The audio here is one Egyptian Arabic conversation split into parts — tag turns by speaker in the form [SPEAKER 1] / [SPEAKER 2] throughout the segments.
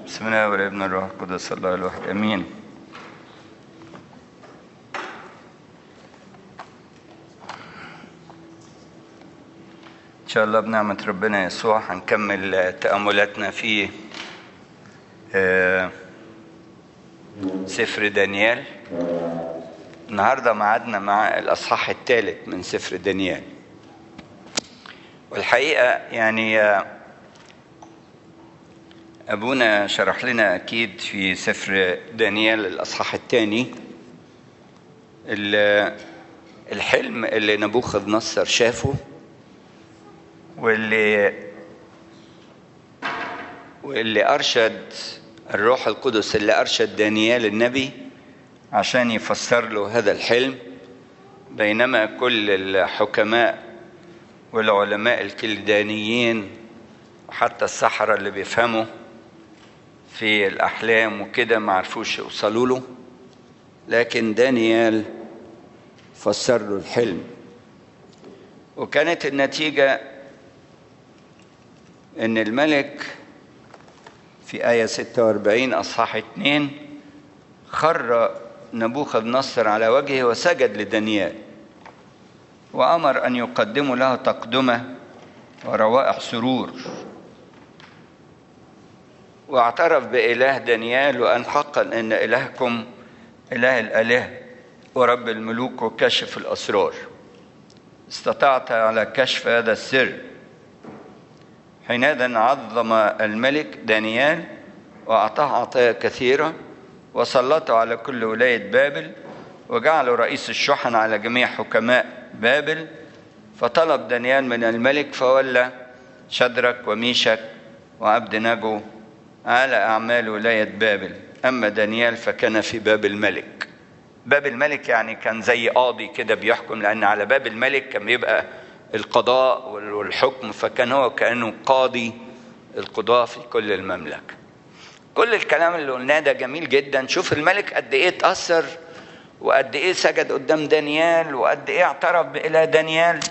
[SPEAKER 1] بسم الله والابن الروح القدس الله الواحد امين ان شاء الله بنعمه ربنا يسوع هنكمل تاملاتنا في آه، سفر دانيال النهارده معادنا مع الاصحاح الثالث من سفر دانيال والحقيقه يعني آه، أبونا شرح لنا أكيد في سفر دانيال الأصحاح الثاني الحلم اللي نبوخذ نصر شافه واللي واللي أرشد الروح القدس اللي أرشد دانيال النبي عشان يفسر له هذا الحلم بينما كل الحكماء والعلماء الكلدانيين وحتى السحرة اللي بيفهموا في الأحلام وكده ما عرفوش يوصلوا له لكن دانيال فسر له الحلم وكانت النتيجة إن الملك في آية 46 أصحاح 2 خر نبوخذ نصر على وجهه وسجد لدانيال وأمر أن يقدموا له تقدمة وروائح سرور واعترف بإله دانيال وأن حقا أن إلهكم إله الآلهة ورب الملوك وكشف الأسرار استطعت على كشف هذا السر حينئذ عظم الملك دانيال وأعطاه عطايا كثيرة وسلطه على كل ولاية بابل وجعله رئيس الشحن على جميع حكماء بابل فطلب دانيال من الملك فولى شدرك وميشك وعبد نجو على أعمال ولاية بابل أما دانيال فكان في باب الملك باب الملك يعني كان زي قاضي كده بيحكم لأن على باب الملك كان بيبقى القضاء والحكم فكان هو كأنه قاضي القضاء في كل المملكة كل الكلام اللي قلناه ده جميل جدا شوف الملك قد ايه اتأثر وقد ايه سجد قدام دانيال وقد ايه اعترف بإله دانيال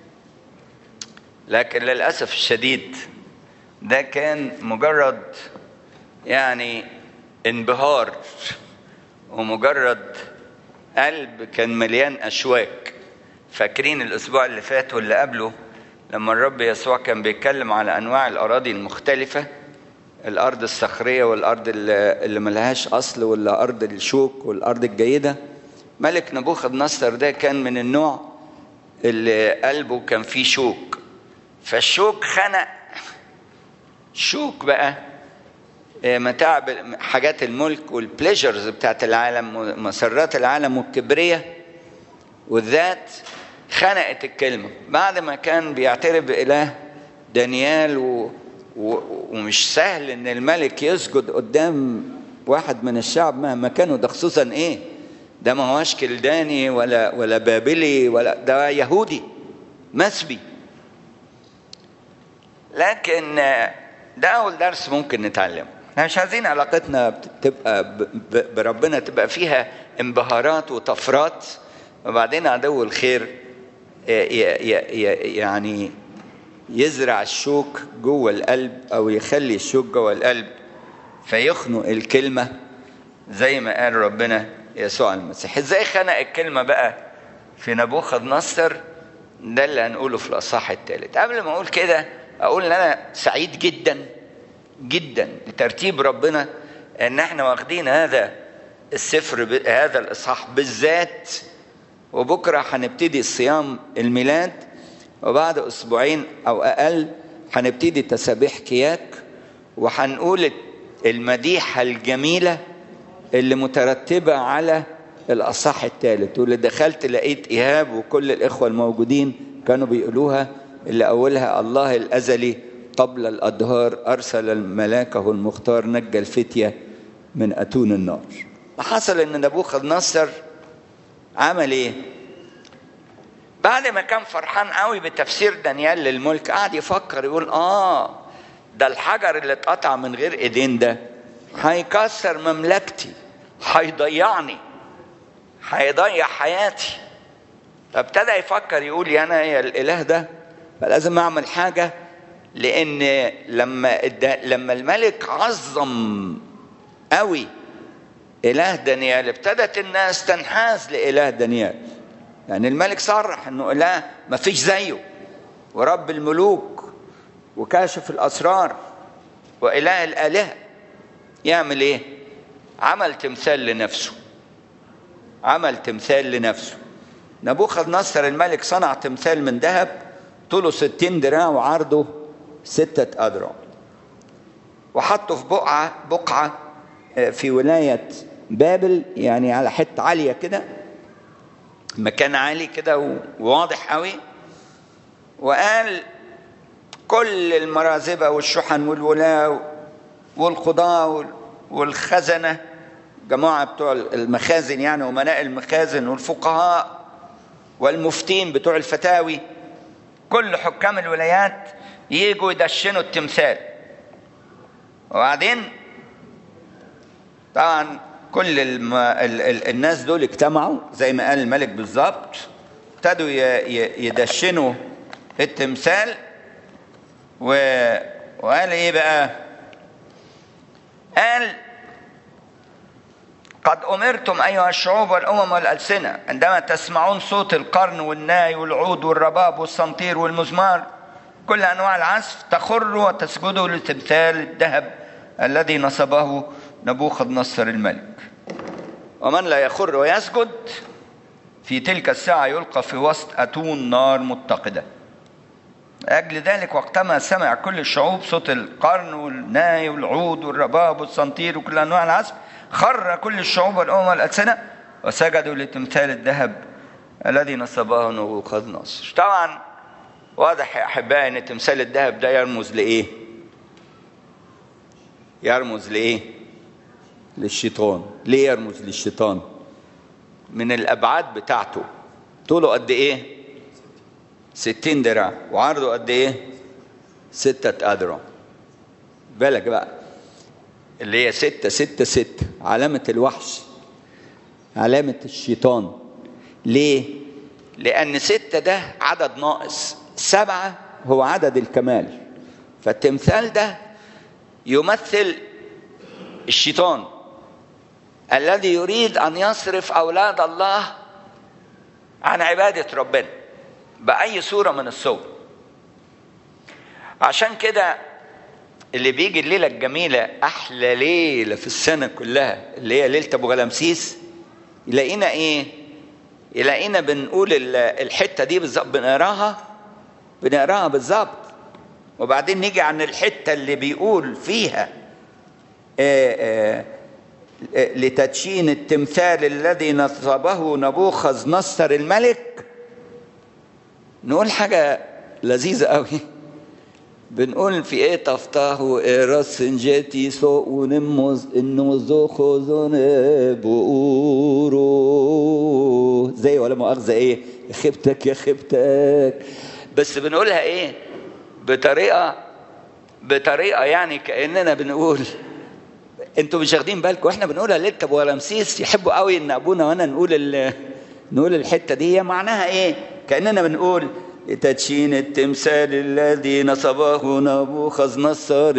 [SPEAKER 1] لكن للأسف الشديد ده كان مجرد يعني انبهار ومجرد قلب كان مليان اشواك فاكرين الاسبوع اللي فات واللي قبله لما الرب يسوع كان بيتكلم على انواع الاراضي المختلفه الارض الصخريه والارض اللي ملهاش اصل ولا ارض الشوك والارض الجيده ملك نبوخذ نصر ده كان من النوع اللي قلبه كان فيه شوك فالشوك خنق شوك بقى متاع حاجات الملك والبليجرز بتاعت العالم مسرات العالم والكبرية والذات خنقت الكلمة بعد ما كان بيعترف بإله دانيال و... و... ومش سهل ان الملك يسجد قدام واحد من الشعب مهما كانوا ده خصوصا ايه ده ما هوش كلداني ولا ولا بابلي ولا ده يهودي مسبي لكن ده أول درس ممكن نتعلمه احنا مش عايزين علاقتنا تبقى بربنا تبقى فيها انبهارات وطفرات وبعدين عدو الخير يعني يزرع الشوك جوه القلب او يخلي الشوك جوه القلب فيخنق الكلمه زي ما قال ربنا يسوع المسيح ازاي خنق الكلمه بقى في نبوخذ نصر ده اللي هنقوله في الاصحاح الثالث قبل ما اقول كده اقول ان انا سعيد جدا جدا لترتيب ربنا ان احنا واخدين هذا السفر ب... هذا الاصحاح بالذات وبكره هنبتدي صيام الميلاد وبعد اسبوعين او اقل هنبتدي تسابيح كياك وهنقول المديحه الجميله اللي مترتبه على الاصحاح الثالث واللي دخلت لقيت ايهاب وكل الاخوه الموجودين كانوا بيقولوها اللي أولها الله الأزلي قبل الأدهار أرسل ملاكه المختار نجى الفتية من أتون النار حصل إن نبوخذ نصر عمل إيه؟ بعد ما كان فرحان قوي بتفسير دانيال للملك قعد يفكر يقول آه ده الحجر اللي اتقطع من غير إيدين ده هيكسر مملكتي هيضيعني هيضيع حياتي فابتدى يفكر يقول يا أنا يا الإله ده فلازم اعمل حاجه لان لما لما الملك عظم قوي اله دانيال ابتدت الناس تنحاز لاله دانيال يعني الملك صرح انه اله ما فيش زيه ورب الملوك وكاشف الاسرار واله الالهه يعمل ايه عمل تمثال لنفسه عمل تمثال لنفسه نبوخذ نصر الملك صنع تمثال من ذهب طوله ستين دراع وعرضه ستة أذرع وحطه في بقعة بقعة في ولاية بابل يعني على حتة عالية كده مكان عالي كده وواضح قوي وقال كل المرازبة والشحن والولاة والقضاة والخزنة جماعة بتوع المخازن يعني أمناء المخازن والفقهاء والمفتين بتوع الفتاوي كل حكام الولايات يجوا يدشنوا التمثال وبعدين طبعا كل الم... ال... ال... الناس دول اجتمعوا زي ما قال الملك بالظبط ابتدوا ي... ي... يدشنوا التمثال و... وقال ايه بقى قال قد أمرتم أيها الشعوب والأمم والألسنة عندما تسمعون صوت القرن والناي والعود والرباب والصنطير والمزمار كل أنواع العزف تخروا وتسجدوا لتمثال الذهب الذي نصبه نبوخذ نصر الملك ومن لا يخر ويسجد في تلك الساعة يلقى في وسط أتون نار متقدة أجل ذلك وقتما سمع كل الشعوب صوت القرن والناي والعود والرباب والصنطير وكل أنواع العزف خر كل الشعوب والأمم والألسنة وسجدوا لتمثال الذهب الذي نصبه نبوخذ نصر طبعا واضح يا أحبائي أن تمثال الذهب ده يرمز لإيه يرمز لإيه للشيطان ليه يرمز للشيطان من الأبعاد بتاعته طوله قد إيه ستين دراع وعرضه قد إيه ستة أذرع بالك بقى اللي هي ستة ستة ستة علامة الوحش علامة الشيطان ليه؟ لأن ستة ده عدد ناقص سبعة هو عدد الكمال فالتمثال ده يمثل الشيطان الذي يريد أن يصرف أولاد الله عن عبادة ربنا بأي صورة من الصور عشان كده اللي بيجي الليلة الجميلة أحلى ليلة في السنة كلها اللي هي ليلة أبو غلامسيس يلاقينا إيه؟ يلاقينا بنقول الحتة دي بالظبط بنقراها بنقراها بالظبط وبعدين نيجي عن الحتة اللي بيقول فيها آآ آآ لتدشين التمثال الذي نصبه نبوخذ نصر الملك نقول حاجة لذيذة قوي بنقول في ايه تفتحوا اراس جاتي سوء ونمز انه زوخو بقورو زي ولا مؤاخذة ايه يا خيبتك يا خيبتك بس بنقولها ايه بطريقة بطريقة يعني كأننا بنقول انتوا مش واخدين بالكم واحنا بنقولها ليله ابو رمسيس يحبوا قوي ان ابونا وانا نقول نقول الحته دي معناها ايه كاننا بنقول لتدشين التمثال الذي نصبه نبوخذ نصر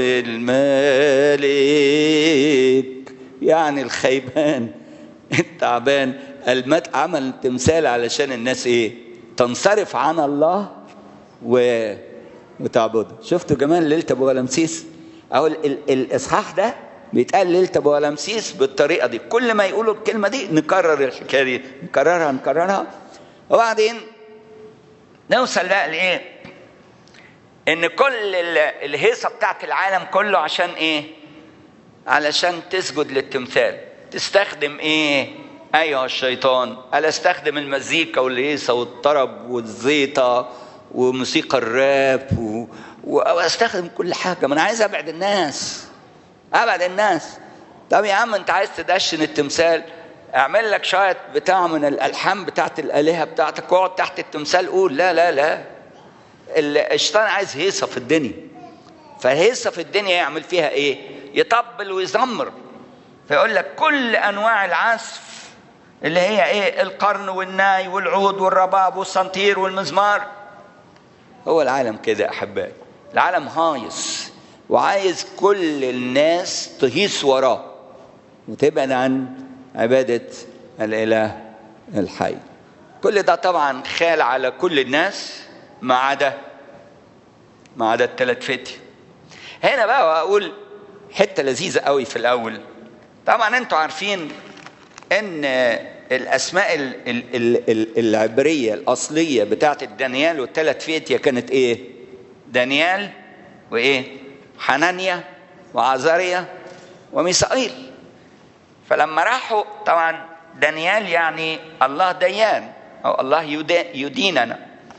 [SPEAKER 1] الملك يعني الخيبان التعبان المت عمل تمثال علشان الناس ايه تنصرف عن الله و... وتعبده شفتوا جمال ليله ابو غلامسيس او ال... ال... الاصحاح ده بيتقال ليله ابو غلامسيس بالطريقه دي كل ما يقولوا الكلمه دي نكرر الحكايه دي نكررها نكررها وبعدين نوصل بقى لايه ان كل الهيصه بتاعت العالم كله عشان ايه علشان تسجد للتمثال تستخدم ايه ايها الشيطان الا استخدم المزيكا والهيصه والطرب والزيطه وموسيقى الراب و... واستخدم كل حاجه ما انا عايز ابعد الناس ابعد الناس طب يا عم انت عايز تدشن التمثال اعمل لك شويه بتاع من الالحان بتاعت الالهه بتاعتك واقعد تحت التمثال قول لا لا لا الشيطان عايز هيصه في الدنيا فالهيصه في الدنيا يعمل فيها ايه يطبل ويزمر فيقول لك كل انواع العزف اللي هي ايه القرن والناي والعود والرباب والسنطير والمزمار هو العالم كده احبائي العالم هايص وعايز كل الناس تهيص وراه وتبعد عن عبادة الإله الحي كل ده طبعا خال على كل الناس ما عدا ما عدا الثلاث فتي هنا بقى اقول حته لذيذه قوي في الاول طبعا انتوا عارفين ان الاسماء ال ال ال ال العبريه الاصليه بتاعت دانيال والثلاث فتيه كانت ايه دانيال وايه حنانيا وعزاريا وميسائيل فلما راحوا طبعا دانيال يعني الله ديان او الله يديننا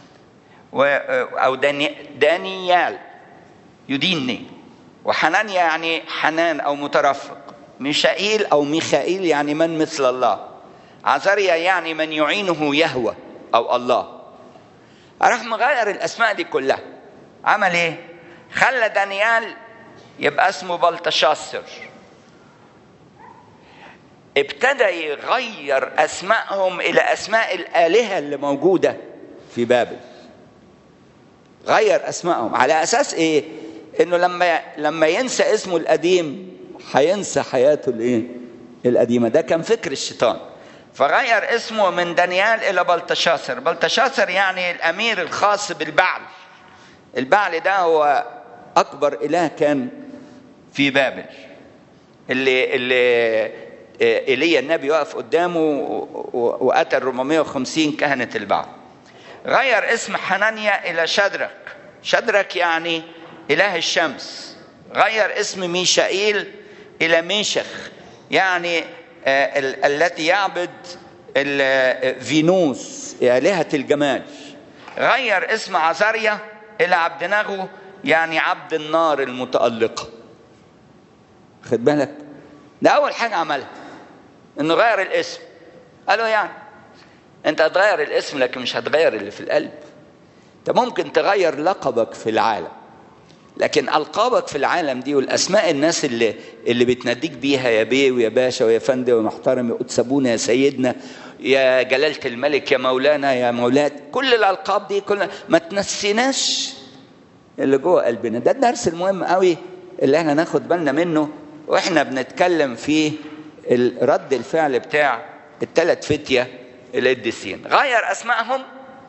[SPEAKER 1] او دانيال يدينني وحنانيا يعني حنان او مترفق ميشائيل او ميخائيل يعني من مثل الله عزاريا يعني من يعينه يهوى او الله راح مغير الاسماء دي كلها عمل ايه خلى دانيال يبقى اسمه بلتشاصر ابتدى يغير اسمائهم الى اسماء الالهه اللي موجوده في بابل غير اسمائهم على اساس ايه انه لما لما ينسى اسمه القديم هينسى حياته الايه القديمه ده كان فكر الشيطان فغير اسمه من دانيال الى بلتشاصر بلتشاصر يعني الامير الخاص بالبعل البعل ده هو اكبر اله كان في بابل اللي اللي ايليا النبي وقف قدامه وقتل 450 كهنه البعل غير اسم حنانيا الى شدرك شدرك يعني اله الشمس غير اسم ميشائيل الى ميشخ يعني ال- التي يعبد فينوس الهه الجمال غير اسم عزاريا الى عبدناغو يعني عبد النار المتألقة خد بالك ده أول حاجة عملها إنه غير الاسم قالوا يعني أنت هتغير الاسم لكن مش هتغير اللي في القلب أنت ممكن تغير لقبك في العالم لكن ألقابك في العالم دي والأسماء الناس اللي اللي بتناديك بيها يا بيه ويا باشا ويا فندم ويا محترم يا قدس أبونا يا سيدنا يا جلالة الملك يا مولانا يا مولات كل الألقاب دي كلها ما تنسيناش اللي جوه قلبنا ده الدرس المهم قوي اللي احنا ناخد بالنا منه واحنا بنتكلم في رد الفعل بتاع الثلاث فتية القديسين غير اسمائهم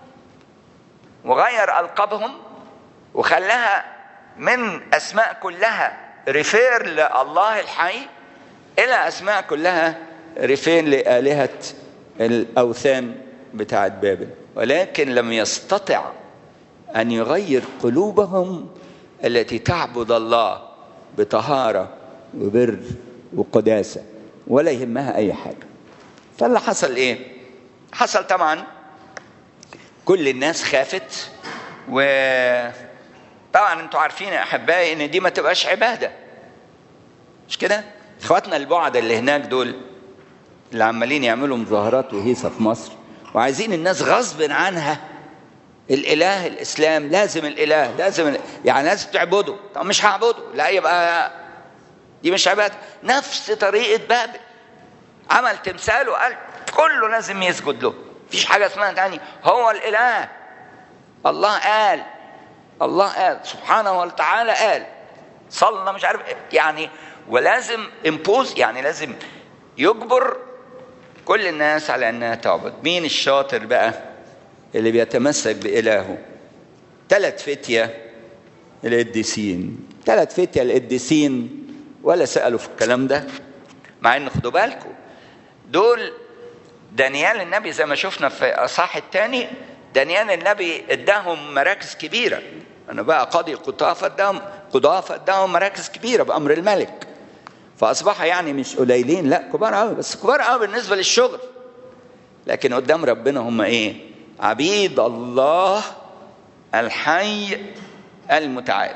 [SPEAKER 1] وغير القابهم وخلاها من اسماء كلها ريفير لله الحي الى اسماء كلها ريفير لالهه الاوثان بتاعت بابل ولكن لم يستطع ان يغير قلوبهم التي تعبد الله بطهاره وبر وقداسه ولا يهمها اي حاجه فاللي حصل ايه حصل طبعا كل الناس خافت و طبعا انتوا عارفين يا احبائي ان دي ما تبقاش عباده مش كده اخواتنا البعد اللي هناك دول اللي عمالين يعملوا مظاهرات وهيصه في مصر وعايزين الناس غصب عنها الاله الاسلام لازم الاله لازم ال... يعني لازم تعبده طب مش هعبده لا يبقى دي مش عباده نفس طريقه بابل عمل تمثال وقال كله لازم يسجد له مفيش حاجه اسمها تاني هو الاله الله قال الله قال سبحانه وتعالى قال صلى مش عارف يعني ولازم امبوز يعني لازم يجبر كل الناس على انها تعبد مين الشاطر بقى اللي بيتمسك بإلهه ثلاث فتية القديسين ثلاث فتية القديسين ولا سألوا في الكلام ده مع ان خدوا بالكم دول دانيال النبي زي ما شفنا في اصحاح الثاني دانيال النبي اداهم مراكز كبيره انا بقى قاضي قضاة فاداهم قضاة فاداهم مراكز كبيره بامر الملك فاصبح يعني مش قليلين لا كبار قوي بس كبار قوي بالنسبه للشغل لكن قدام ربنا هم ايه عبيد الله الحي المتعال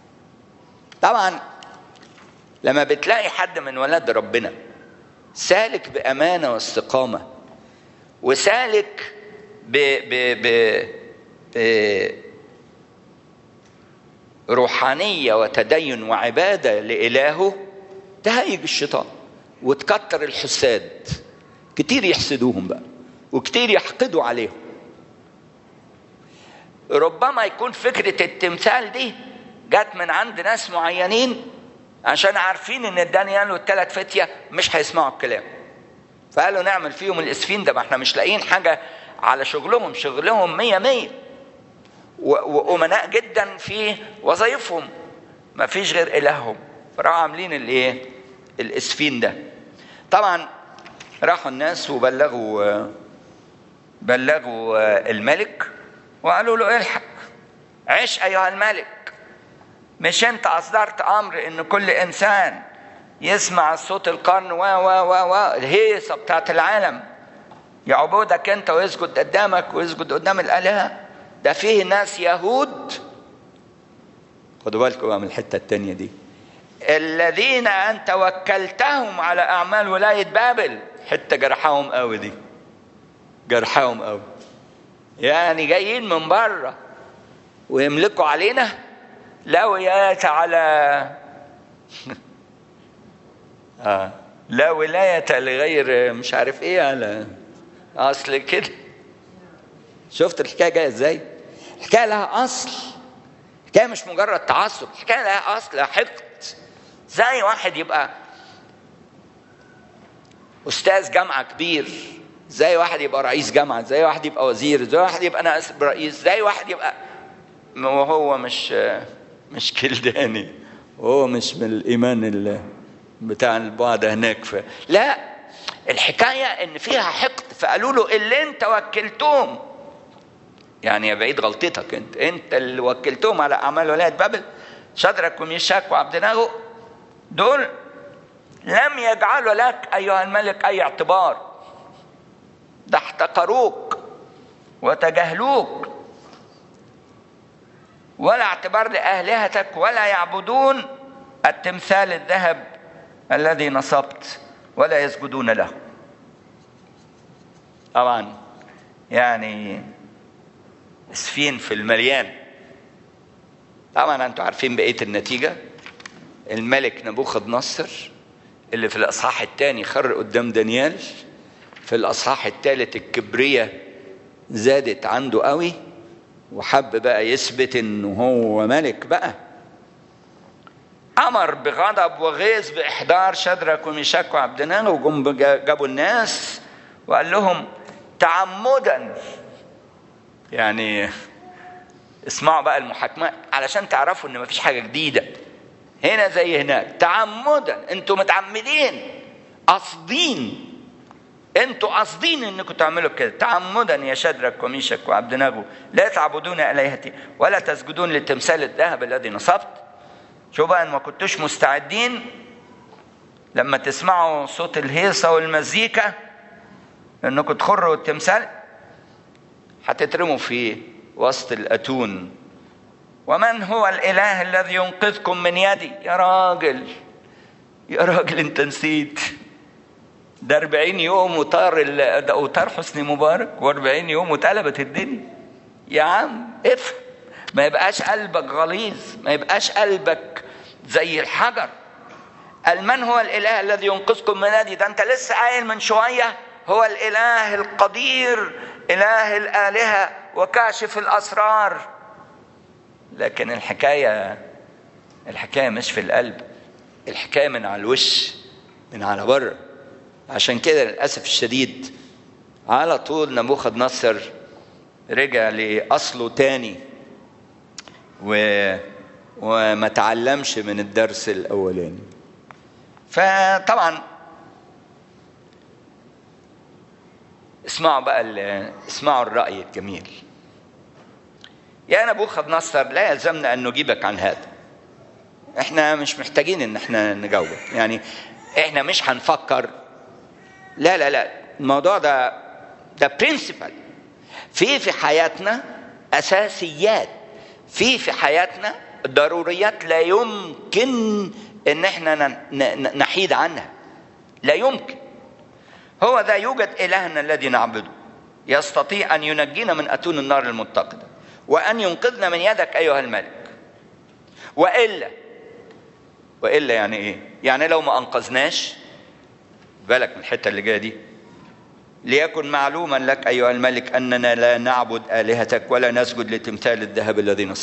[SPEAKER 1] طبعا لما بتلاقي حد من ولاد ربنا سالك بامانه واستقامه وسالك ب ب ب, ب روحانيه وتدين وعباده لالهه تهيج الشيطان وتكتر الحساد كتير يحسدوهم بقى وكتير يحقدوا عليهم ربما يكون فكرة التمثال دي جت من عند ناس معينين عشان عارفين ان دانيال والثلاث فتيه مش هيسمعوا الكلام فقالوا نعمل فيهم الاسفين ده ما احنا مش لاقيين حاجه على شغلهم شغلهم مية مية وأمناء جدا في وظائفهم ما فيش غير إلههم فراحوا عاملين الايه الاسفين ده طبعا راحوا الناس وبلغوا بلغوا الملك وقالوا له الحق عش ايها الملك مش انت اصدرت امر ان كل انسان يسمع صوت القرن و و و و الهيصه بتاعت العالم يعبدك انت ويسجد قدامك ويسجد قدام الالهه ده فيه ناس يهود خدوا بالكم بقى من الحته التانيه دي الذين انت وكلتهم على اعمال ولايه بابل حته جرحهم قوي دي جرحهم قوي يعني جايين من بره ويملكوا علينا لا ولاية على آه. لا ولاية لغير مش عارف ايه على اصل كده شفت الحكايه جايه ازاي الحكايه لها اصل الحكايه مش مجرد تعصب الحكايه لها اصل لها حقد زي واحد يبقى استاذ جامعه كبير زي واحد يبقى رئيس جامعه زي واحد يبقى وزير زي واحد يبقى نائب رئيس زي واحد يبقى وهو مش مش كلداني وهو مش من الايمان اللي بتاع البعد هناك ف... لا الحكايه ان فيها حقد فقالوا له اللي انت وكلتهم يعني يا بعيد غلطتك انت انت اللي وكلتهم على اعمال ولايه بابل شدرك وميشاك وعبدناغو دول لم يجعلوا لك ايها الملك اي اعتبار ده احتقروك وتجاهلوك ولا اعتبار لآلهتك ولا يعبدون التمثال الذهب الذي نصبت ولا يسجدون له طبعا يعني اسفين في المليان طبعا انتوا عارفين بقيه النتيجه الملك نبوخذ نصر اللي في الاصحاح الثاني خر قدام دانيال في الاصحاح الثالث الكبريه زادت عنده قوي وحب بقى يثبت انه هو ملك بقى امر بغضب وغيظ باحضار شدرك وميشاك وعبدنان وجم جابوا الناس وقال لهم تعمدا يعني اسمعوا بقى المحاكمات علشان تعرفوا ان مفيش حاجه جديده هنا زي هناك تعمدا انتوا متعمدين قاصدين انتوا قاصدين انكم تعملوا كده تعمدا يا شدرك وميشك وعبد ناغو لا تعبدون الهتي ولا تسجدون للتمثال الذهب الذي نصبت شو بقى ان ما كنتوش مستعدين لما تسمعوا صوت الهيصه والمزيكا انكم تخروا التمثال هتترموا في وسط الاتون ومن هو الاله الذي ينقذكم من يدي يا راجل يا راجل انت نسيت ده 40 يوم وطار ده وطار حسني مبارك و40 يوم واتقلبت الدنيا يا عم افهم ما يبقاش قلبك غليظ ما يبقاش قلبك زي الحجر قال من هو الاله الذي ينقذكم من يدي ده انت لسه قايل من شويه هو الاله القدير اله الالهه وكاشف الاسرار لكن الحكايه الحكايه مش في القلب الحكايه من على الوش من على بره عشان كده للاسف الشديد على طول نبوخذ نصر رجع لاصله تاني و وما تعلمش من الدرس الاولاني فطبعا اسمعوا بقى اسمعوا الراي الجميل يا نبوخذ نصر لا يلزمنا ان نجيبك عن هذا احنا مش محتاجين ان احنا نجاوبك يعني احنا مش هنفكر لا لا لا الموضوع ده ده برنسبل في في حياتنا اساسيات في في حياتنا ضروريات لا يمكن ان احنا نحيد عنها لا يمكن هو ذا يوجد الهنا الذي نعبده يستطيع ان ينجينا من اتون النار المتقده وان ينقذنا من يدك ايها الملك والا والا يعني ايه يعني لو ما انقذناش بالك من الحته اللي جايه دي ليكن معلوما لك ايها الملك اننا لا نعبد الهتك ولا نسجد لتمثال الذهب الذي نصبته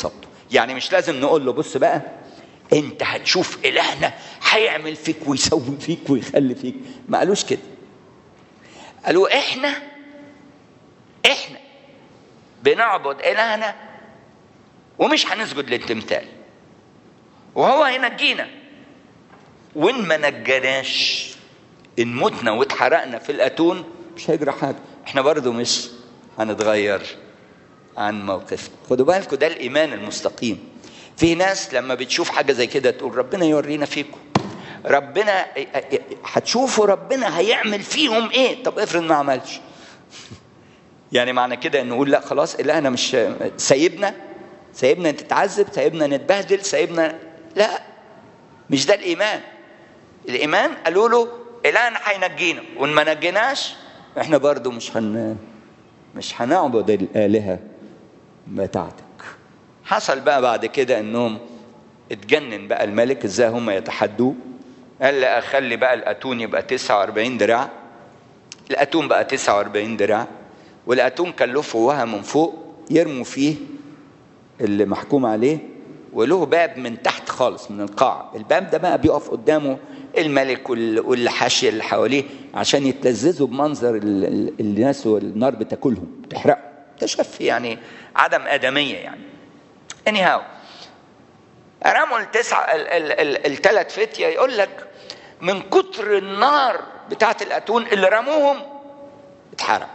[SPEAKER 1] يعني مش لازم نقول له بص بقى انت هتشوف الهنا هيعمل فيك ويسوي فيك ويخلي فيك ما قالوش كده قالوا احنا احنا بنعبد الهنا ومش هنسجد للتمثال وهو هينجينا وان ما نجناش ان متنا واتحرقنا في الاتون مش هيجرى حاجه احنا برضو مش هنتغير عن موقفنا خدوا بالكم ده الايمان المستقيم في ناس لما بتشوف حاجه زي كده تقول ربنا يورينا فيكم ربنا هتشوفوا ربنا هيعمل فيهم ايه طب افرض ما عملش يعني معنى كده ان نقول لا خلاص الهنا مش سايبنا سايبنا نتعذب سايبنا نتبهدل سايبنا لا مش ده الايمان الايمان قالوا له الهنا هينجينا وان ما نجيناش احنا برضو مش هن مش هنعبد الالهه بتاعتك حصل بقى بعد كده انهم اتجنن بقى الملك ازاي هم يتحدوه قال لي اخلي بقى الاتون يبقى 49 دراع الاتون بقى 49 دراع والاتون كلفوا من فوق يرموا فيه اللي محكوم عليه وله باب من تحت خالص من القاع الباب ده بقى بيقف قدامه الملك والحاشيه اللي حواليه عشان يتلذذوا بمنظر الناس والنار بتاكلهم تحرقهم تشفي يعني عدم ادميه يعني اني هاو رموا التسعة الثلاث فتية يقول لك من كتر النار بتاعت الأتون اللي رموهم اتحرق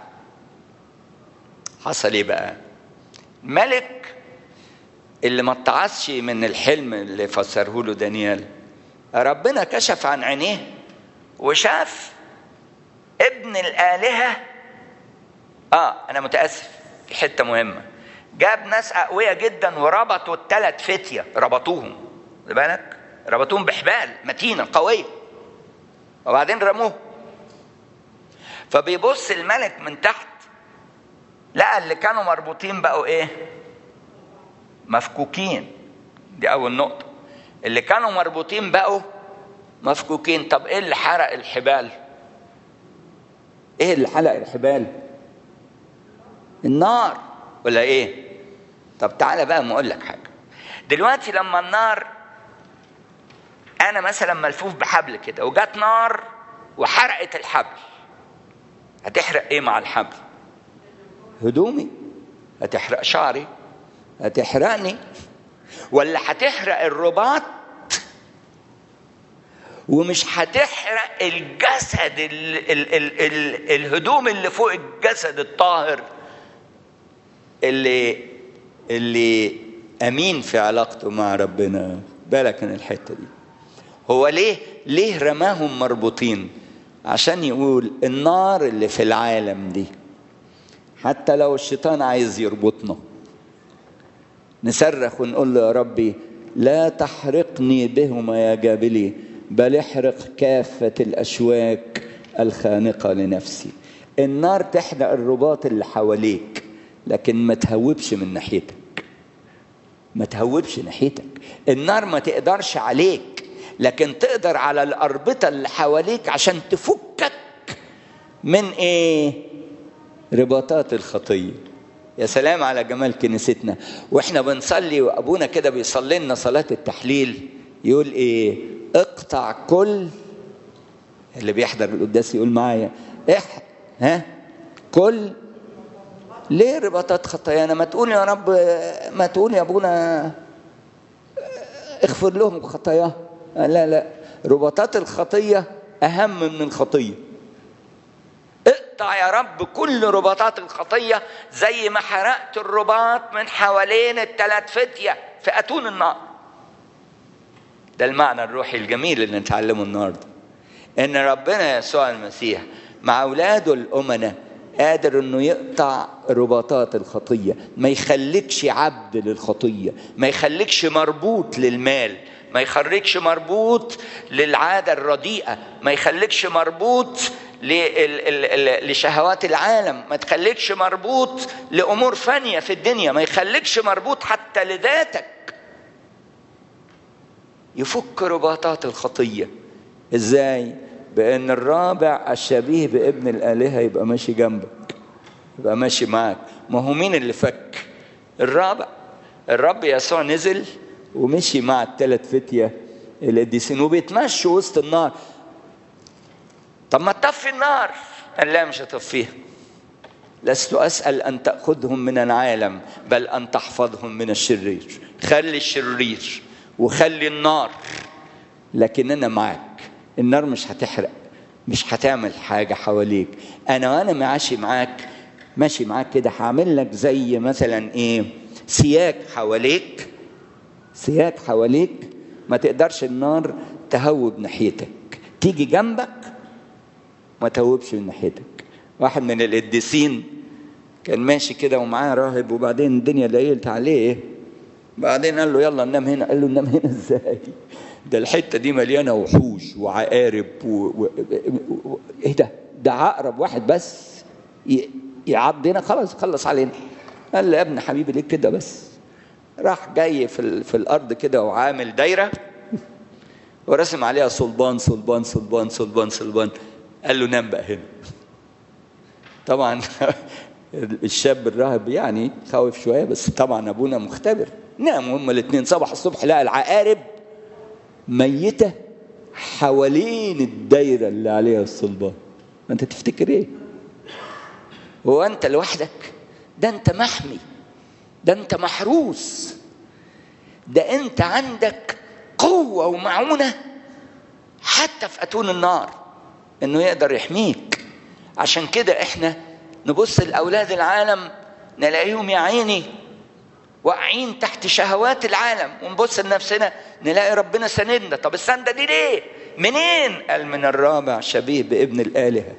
[SPEAKER 1] حصل ايه بقى الملك اللي ما اتعظش من الحلم اللي فسره له دانيال ربنا كشف عن عينيه وشاف ابن الآلهة اه انا متأسف في حتة مهمة جاب ناس أقوياء جدا وربطوا الثلاث فتية ربطوهم خد بالك ربطوهم بحبال متينة قوية وبعدين رموه فبيبص الملك من تحت لقى اللي كانوا مربوطين بقوا ايه مفكوكين دي اول نقطة اللي كانوا مربوطين بقوا مفكوكين طب ايه اللي حرق الحبال ايه اللي حرق الحبال النار ولا ايه طب تعالى بقى ما اقول لك حاجه دلوقتي لما النار انا مثلا ملفوف بحبل كده وجات نار وحرقت الحبل هتحرق ايه مع الحبل هدومي هتحرق شعري هتحرقني ولا هتحرق الرباط ومش هتحرق الجسد ال ال ال ال الهدوم اللي فوق الجسد الطاهر اللي اللي امين في علاقته مع ربنا بالك من الحته دي هو ليه ليه رماهم مربوطين عشان يقول النار اللي في العالم دي حتى لو الشيطان عايز يربطنا نصرخ ونقول له يا ربي لا تحرقني بهما يا جابلي بل احرق كافة الأشواك الخانقة لنفسي النار تحرق الرباط اللي حواليك لكن ما تهوبش من ناحيتك ما تهوبش ناحيتك النار ما تقدرش عليك لكن تقدر على الأربطة اللي حواليك عشان تفكك من ايه رباطات الخطية يا سلام على جمال كنيستنا واحنا بنصلي وابونا كده بيصلي لنا صلاة التحليل يقول ايه اقطع كل اللي بيحضر القداس يقول معايا اح ها كل ليه رباطات خطايانا ما تقول يا رب ما تقول يا ابونا اغفر لهم خطاياهم لا لا رباطات الخطيه اهم من الخطيه اقطع يا رب كل رباطات الخطيه زي ما حرقت الرباط من حوالين الثلاث فتيه في اتون النار ده المعنى الروحي الجميل اللي نتعلمه النهارده ان ربنا يسوع المسيح مع اولاده الامنه قادر انه يقطع رباطات الخطيه ما يخليكش عبد للخطيه ما يخليكش مربوط للمال ما يخليكش مربوط للعاده الرديئه ما يخليكش مربوط لشهوات العالم ما تخليكش مربوط لامور فانيه في الدنيا ما يخليكش مربوط حتى لذاتك يفك رباطات الخطيه ازاي بان الرابع الشبيه بابن الالهه يبقى ماشي جنبك يبقى ماشي معاك ما هو مين اللي فك الرابع الرب يسوع نزل ومشي مع الثلاث فتية القديسين وبيتمشوا وسط النار طب ما تطفي النار قال لا مش هطفيها لست أسأل أن تأخذهم من العالم بل أن تحفظهم من الشرير خلي الشرير وخلي النار لكن أنا معك النار مش هتحرق مش هتعمل حاجة حواليك أنا وأنا ماشي معاك ماشي معاك كده هعمل لك زي مثلا إيه سياج حواليك سياج حواليك ما تقدرش النار تهوب ناحيتك تيجي جنبك ما تهوبش من ناحيتك واحد من القديسين كان ماشي كده ومعاه راهب وبعدين الدنيا ليلت عليه بعدين قال له يلا ننام هنا قال له ننام هنا ازاي ده الحته دي مليانه وحوش وعقارب و... و... و... ايه ده ده عقرب واحد بس ي... يعضنا خلاص خلص علينا قال له يا ابن حبيبي ليه كده بس راح جاي في, ال... في الارض كده وعامل دايره ورسم عليها صلبان صلبان صلبان صلبان صلبان قال له نام بقى هنا طبعا الشاب الراهب يعني خوف شويه بس طبعا ابونا مختبر ناموا هما الاثنين صبح الصبح لقى العقارب ميته حوالين الدايره اللي عليها الصلبان انت تفتكر ايه هو انت لوحدك ده انت محمي ده انت محروس ده انت عندك قوه ومعونه حتى في اتون النار انه يقدر يحميك عشان كده احنا نبص لاولاد العالم نلاقيهم يا عيني واقعين تحت شهوات العالم ونبص لنفسنا نلاقي ربنا سندنا طب السندة دي ليه منين قال من الرابع شبيه بابن الآلهة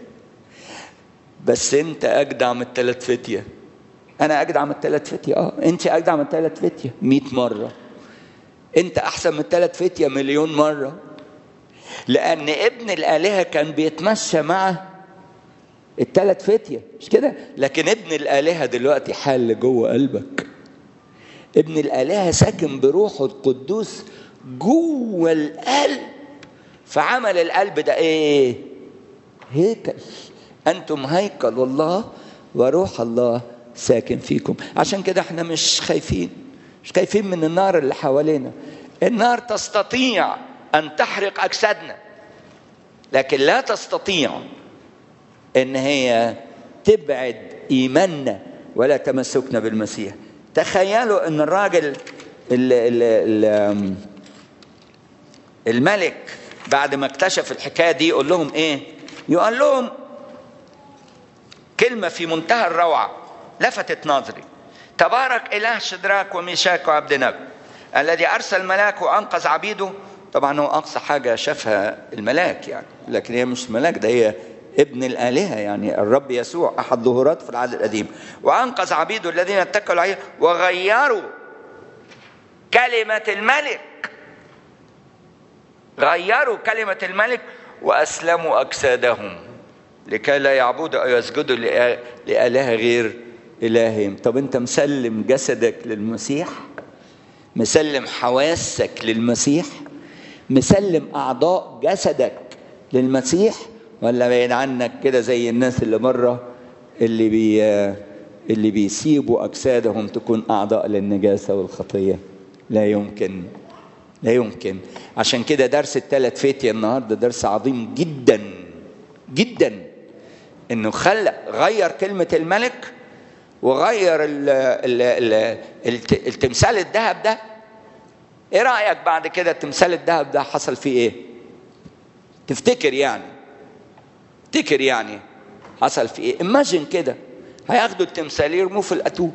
[SPEAKER 1] بس انت اجدع من الثلاث فتية انا اجدع من الثلاث فتية اه انت اجدع من الثلاث فتية 100 مرة انت احسن من الثلاث فتية مليون مرة لان ابن الآلهة كان بيتمشى مع الثلاث فتية مش كده لكن ابن الآلهة دلوقتي حل جوه قلبك ابن الآلهة ساكن بروحه القدوس جوه القلب فعمل القلب ده ايه هيكل انتم هيكل الله وروح الله ساكن فيكم عشان كده احنا مش خايفين مش خايفين من النار اللي حوالينا النار تستطيع ان تحرق اجسادنا لكن لا تستطيع ان هي تبعد ايماننا ولا تمسكنا بالمسيح تخيلوا ان الراجل ال ال ال الملك بعد ما اكتشف الحكايه دي يقول لهم ايه يقول لهم كلمه في منتهى الروعه لفتت نظري تبارك اله شدراك وميشاك وعبدناك الذي ارسل ملاك وانقذ عبيده طبعا هو اقصى حاجه شافها الملاك يعني لكن هي مش ملاك ده هي ابن الآلهة يعني الرب يسوع أحد ظهورات في العهد القديم وأنقذ عبيده الذين اتكلوا عليه وغيروا كلمة الملك غيروا كلمة الملك وأسلموا أجسادهم لكي لا يعبدوا أو يسجدوا لآلهة غير إلههم طب أنت مسلم جسدك للمسيح مسلم حواسك للمسيح مسلم أعضاء جسدك للمسيح ولا بعيد عنك كده زي الناس اللي بره اللي بي اللي بيسيبوا اجسادهم تكون اعضاء للنجاسه والخطيه لا يمكن لا يمكن عشان كده درس الثلاث فتية النهارده درس عظيم جدا جدا انه خلق غير كلمه الملك وغير ال ال ال التمثال الذهب ده ايه رايك بعد كده التمثال الذهب ده حصل فيه ايه تفتكر يعني تفتكر يعني حصل في ايه ايماجن كده هياخدوا التمثال يرموه في الاتون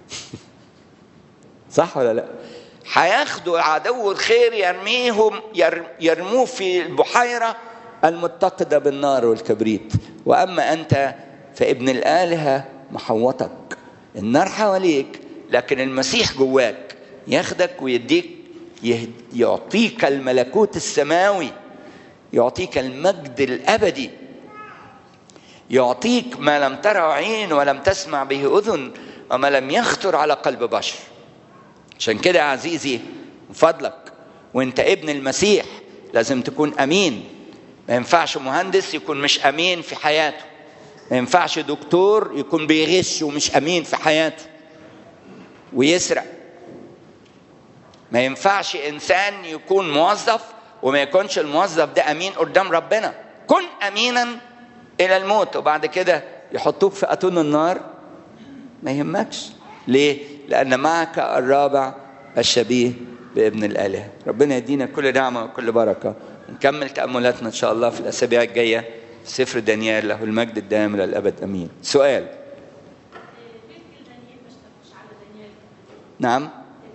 [SPEAKER 1] صح ولا لا هياخدوا عدو الخير يرميهم يرموه في البحيره المتقده بالنار والكبريت واما انت فابن الالهه محوطك النار حواليك لكن المسيح جواك ياخدك ويديك يعطيك الملكوت السماوي يعطيك المجد الابدي يعطيك ما لم تره عين ولم تسمع به اذن وما لم يخطر على قلب بشر عشان كده يا عزيزي من فضلك وانت ابن المسيح لازم تكون امين ما ينفعش مهندس يكون مش امين في حياته ما ينفعش دكتور يكون بيغش ومش امين في حياته ويسرق ما ينفعش انسان يكون موظف وما يكونش الموظف ده امين قدام ربنا كن امينا الى الموت وبعد كده يحطوك في اتون النار ما يهمكش ليه لان معك الرابع الشبيه بابن الاله ربنا يدينا كل نعمه وكل بركه نكمل تاملاتنا ان شاء الله في الاسابيع الجايه في سفر دانيال له المجد الدائم الى الابد امين سؤال نعم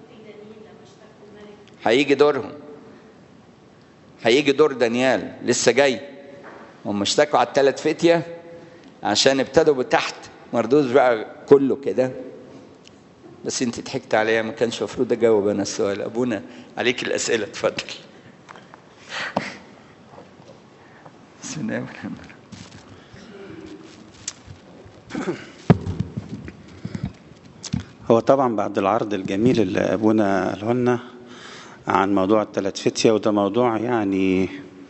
[SPEAKER 1] هيجي دورهم هيجي دور دانيال لسه جاي هم اشتكوا على الثلاث فتية عشان ابتدوا بتحت مردوش بقى كله كده بس انت ضحكت عليا ما كانش المفروض اجاوب انا السؤال ابونا عليك الاسئله اتفضل بسم الله الرحمن الرحيم
[SPEAKER 2] هو طبعا بعد العرض الجميل اللي ابونا قاله لنا عن موضوع الثلاث فتية وده موضوع يعني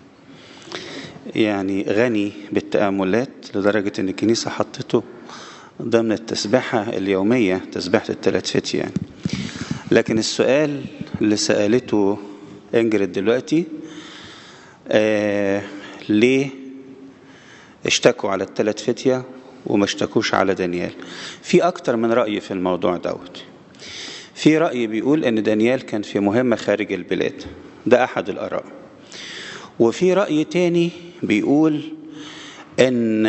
[SPEAKER 2] يعني غني بالتأملات لدرجة إن الكنيسة حطته ضمن التسبحة اليومية تسبحة الثلاث فتية يعني لكن السؤال اللي سألته إنجريد دلوقتي آه ليه اشتكوا على الثلاث فتية وما اشتكوش على دانيال في أكتر من رأي في الموضوع دوت في رأي بيقول إن دانيال كان في مهمة خارج البلاد ده أحد الآراء وفي رأي تاني بيقول إن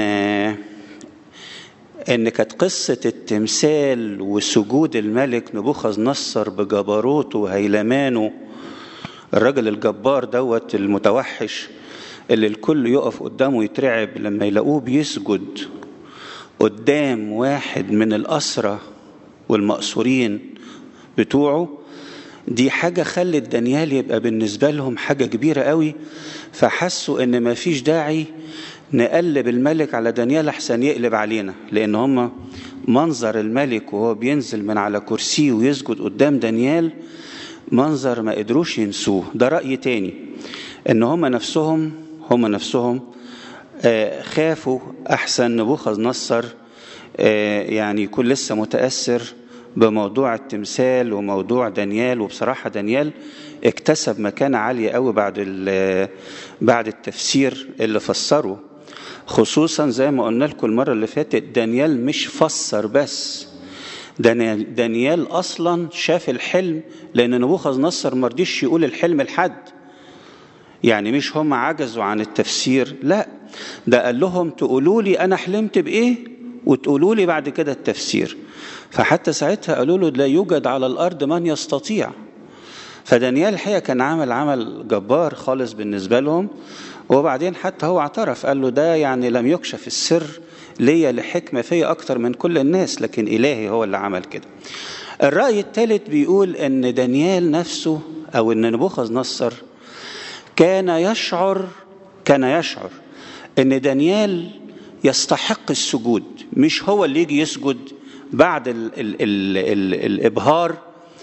[SPEAKER 2] إن كانت قصة التمثال وسجود الملك نبوخذ نصر بجبروته وهيلمانه الراجل الجبار دوت المتوحش اللي الكل يقف قدامه يترعب لما يلاقوه بيسجد قدام واحد من الأسرة والمأسورين بتوعه دي حاجة خلت دانيال يبقى بالنسبة لهم حاجة كبيرة قوي فحسوا ان ما فيش داعي نقلب الملك على دانيال احسن يقلب علينا لان هم منظر الملك وهو بينزل من على كرسيه ويسجد قدام دانيال منظر ما قدروش ينسوه ده رأي تاني ان هم نفسهم هم نفسهم آه خافوا احسن نبوخذ نصر آه يعني يكون لسه متأثر بموضوع التمثال وموضوع دانيال وبصراحة دانيال اكتسب مكانة عالية قوي بعد بعد التفسير اللي فسره خصوصا زي ما قلنا لكم المرة اللي فاتت دانيال مش فسر بس دانيال, دانيال أصلا شاف الحلم لأن نبوخذ نصر مرضيش يقول الحلم لحد يعني مش هم عجزوا عن التفسير لا ده قال لهم تقولوا لي أنا حلمت بإيه وتقولوا لي بعد كده التفسير فحتى ساعتها قالوا له لا يوجد على الأرض من يستطيع فدانيال الحقيقة كان عمل عمل جبار خالص بالنسبة لهم وبعدين حتى هو اعترف قال له ده يعني لم يكشف السر ليا لحكمة فيا أكتر من كل الناس لكن إلهي هو اللي عمل كده الرأي الثالث بيقول أن دانيال نفسه أو أن نبوخذ نصر كان يشعر كان يشعر أن دانيال يستحق السجود مش هو اللي يجي يسجد بعد ال ال ال ال الإبهار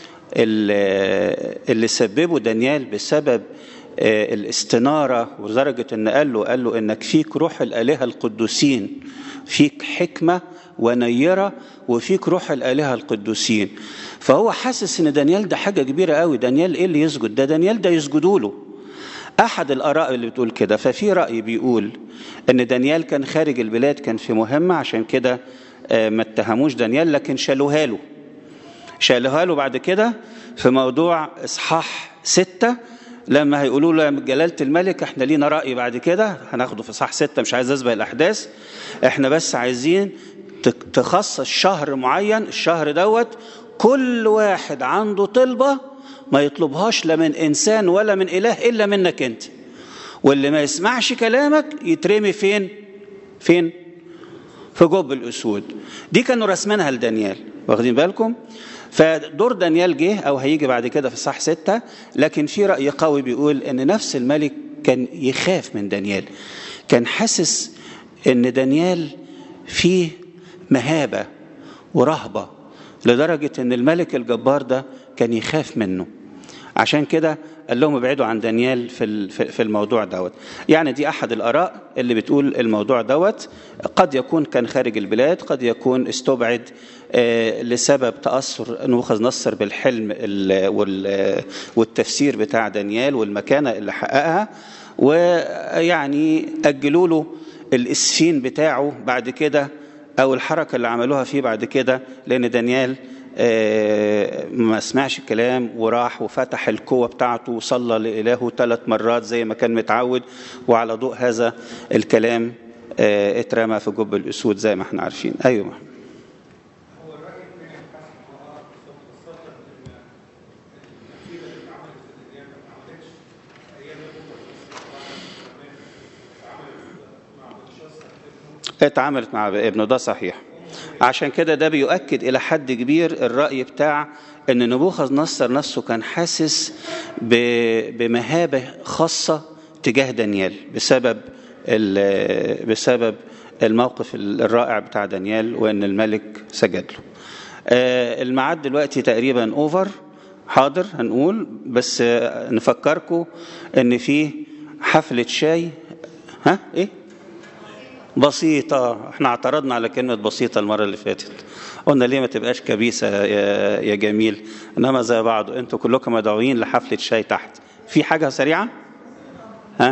[SPEAKER 2] اللي سببه دانيال بسبب الاستنارة ولدرجة أن قال له قال له إنك فيك روح الآلهة القدوسين فيك حكمة ونيرة وفيك روح الآلهة القدوسين فهو حاسس إن دانيال ده حاجة كبيرة قوي دانيال إيه اللي يسجد ده دانيال ده يسجدوا له أحد الآراء اللي بتقول كده ففي رأي بيقول إن دانيال كان خارج البلاد كان في مهمة عشان كده ما اتهموش دانيال لكن شالوها له شالوها له بعد كده في موضوع إصحاح ستة لما هيقولوا له جلالة الملك احنا لينا رأي بعد كده هناخده في صح ستة مش عايز اسبق الأحداث احنا بس عايزين تخصص شهر معين الشهر دوت كل واحد عنده طلبة ما يطلبهاش لا من إنسان ولا من إله إلا منك أنت واللي ما يسمعش كلامك يترمي فين فين في جب الأسود دي كانوا رسمينها لدانيال واخدين بالكم فدور دانيال جه او هيجي بعد كده في صح ستة لكن في رأي قوي بيقول ان نفس الملك كان يخاف من دانيال كان حاسس ان دانيال فيه مهابة ورهبة لدرجة ان الملك الجبار ده كان يخاف منه عشان كده قال لهم ابعدوا عن دانيال في في الموضوع دوت يعني دي احد الاراء اللي بتقول الموضوع دوت قد يكون كان خارج البلاد قد يكون استبعد لسبب تاثر نبوخذ نصر بالحلم والتفسير بتاع دانيال والمكانه اللي حققها ويعني اجلوا له الاسفين بتاعه بعد كده او الحركه اللي عملوها فيه بعد كده لان دانيال ما سمعش الكلام وراح وفتح القوة بتاعته وصلى لإلهه ثلاث مرات زي ما كان متعود وعلى ضوء هذا الكلام اترمى في جب الأسود زي ما احنا عارفين أيوة اتعاملت مع ابنه ده صحيح عشان كده ده بيؤكد إلى حد كبير الرأي بتاع أن نبوخذ نصر نفسه كان حاسس بمهابة خاصة تجاه دانيال بسبب بسبب الموقف الرائع بتاع دانيال وأن الملك سجد له الميعاد دلوقتي تقريبا أوفر حاضر هنقول بس نفكركم أن في حفلة شاي ها إيه بسيطة احنا اعترضنا على كلمة بسيطة المرة اللي فاتت قلنا ليه ما تبقاش كبيسة يا, يا جميل انما زي بعض انتوا كلكم مدعوين لحفلة شاي تحت في حاجة سريعة ها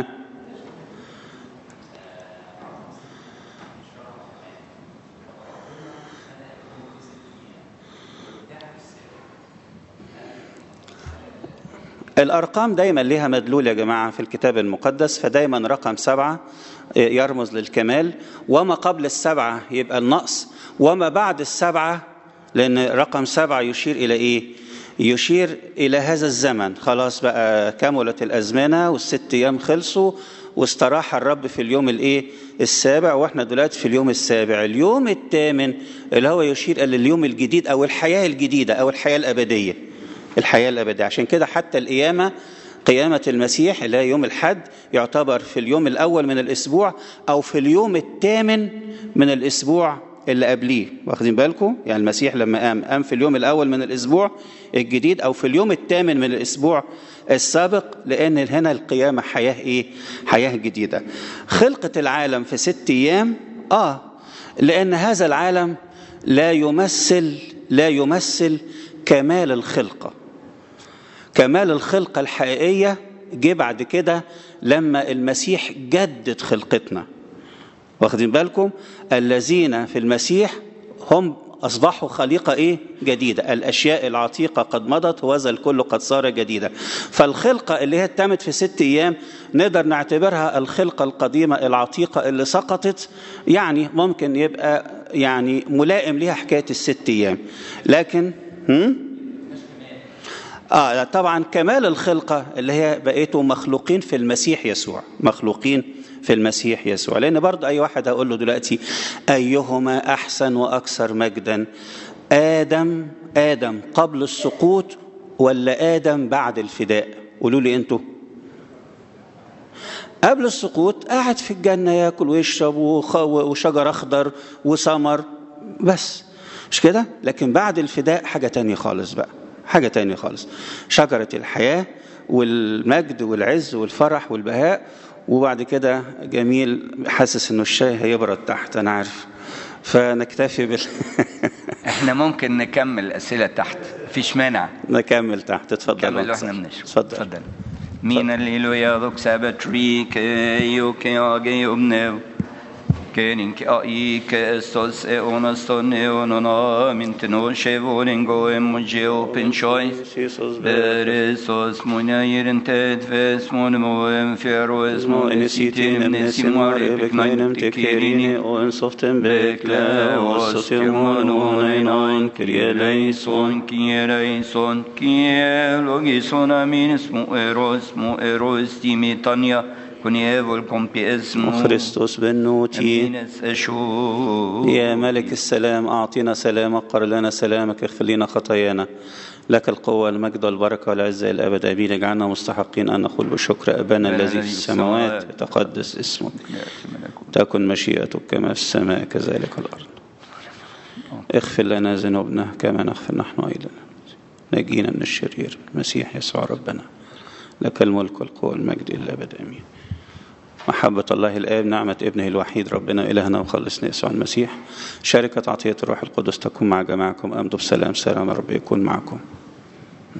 [SPEAKER 2] الأرقام دايما لها مدلول يا جماعة في الكتاب المقدس فدايما رقم سبعة يرمز للكمال وما قبل السبعة يبقى النقص وما بعد السبعة لأن رقم سبعة يشير إلى إيه؟ يشير إلى هذا الزمن خلاص بقى كملت الأزمنة والست أيام خلصوا واستراح الرب في اليوم الإيه؟ السابع وإحنا دلوقتي في اليوم السابع اليوم الثامن اللي هو يشير إلى اليوم الجديد أو الحياة الجديدة أو الحياة الأبدية الحياة الأبدية عشان كده حتى القيامة قيامة المسيح اللي هي يوم الحد يعتبر في اليوم الأول من الأسبوع أو في اليوم الثامن من الأسبوع اللي قبليه واخدين بالكم يعني المسيح لما قام قام في اليوم الأول من الأسبوع الجديد أو في اليوم الثامن من الأسبوع السابق لأن هنا القيامة حياة إيه؟ حياة جديدة خلقة العالم في ست أيام آه لأن هذا العالم لا يمثل لا يمثل كمال الخلقه كمال الخلقة الحقيقية جه بعد كده لما المسيح جدد خلقتنا واخدين بالكم الذين في المسيح هم أصبحوا خليقة إيه جديدة الأشياء العتيقة قد مضت وذا الكل قد صار جديدا فالخلقة اللي هي تمت في ست أيام نقدر نعتبرها الخلقة القديمة العتيقة اللي سقطت يعني ممكن يبقى يعني ملائم ليها حكاية الست أيام لكن هم؟ آه طبعا كمال الخلقة اللي هي بقيتوا مخلوقين في المسيح يسوع مخلوقين في المسيح يسوع لأن برضه أي واحد هقول له دلوقتي أيهما أحسن وأكثر مجدا آدم آدم قبل السقوط ولا آدم بعد الفداء قولوا لي أنتوا قبل السقوط قاعد في الجنة ياكل ويشرب وشجر أخضر وثمر بس مش كده لكن بعد الفداء حاجة تانية خالص بقى حاجة تانية خالص شجرة الحياة والمجد والعز والفرح والبهاء وبعد كده جميل حاسس انه الشاي هيبرد تحت انا عارف فنكتفي بال
[SPEAKER 1] احنا ممكن نكمل اسئله تحت مفيش مانع
[SPEAKER 2] نكمل تحت اتفضل
[SPEAKER 1] كمل واحنا بنشرب
[SPEAKER 2] اتفضل
[SPEAKER 1] اتفضل مين اللي يضك سبت ريك يوكي اجي ابنو Kenin ki ai ke estos e onaston e onona min tenor shevorin go em mujeo pinchoi beresos munya yerin ted ves mon mo em fero es mo enisitin nesimar beknainem tekerini
[SPEAKER 2] o en soften bekle o
[SPEAKER 1] Ostimon oneinain kieleison kieleison kielogison aminis mu eros mu eros dimitania كونيفول كومبيزمو
[SPEAKER 2] خريستوس بنوتي
[SPEAKER 1] أمينس أشو
[SPEAKER 2] يا ملك السلام أعطينا سلامك قر لنا سلامك اغفر لنا خطايانا لك القوة المجد والبركة والعزة الأبد أمين اجعلنا مستحقين أن نقول بشكر أبانا الذي في السماوات يتقدس اسمك تكن مشيئتك كما في السماء كذلك الأرض اغفر لنا ذنوبنا كما نغفر نحن أيضا نجينا من الشرير المسيح يسوع ربنا لك الملك والقوة والمجد إلا أبد آمين محبة الله الآب نعمة ابنه الوحيد ربنا إلهنا وخلصنا يسوع المسيح شركة عطية الروح القدس تكون مع جماعكم أمضوا بسلام سلام رب يكون معكم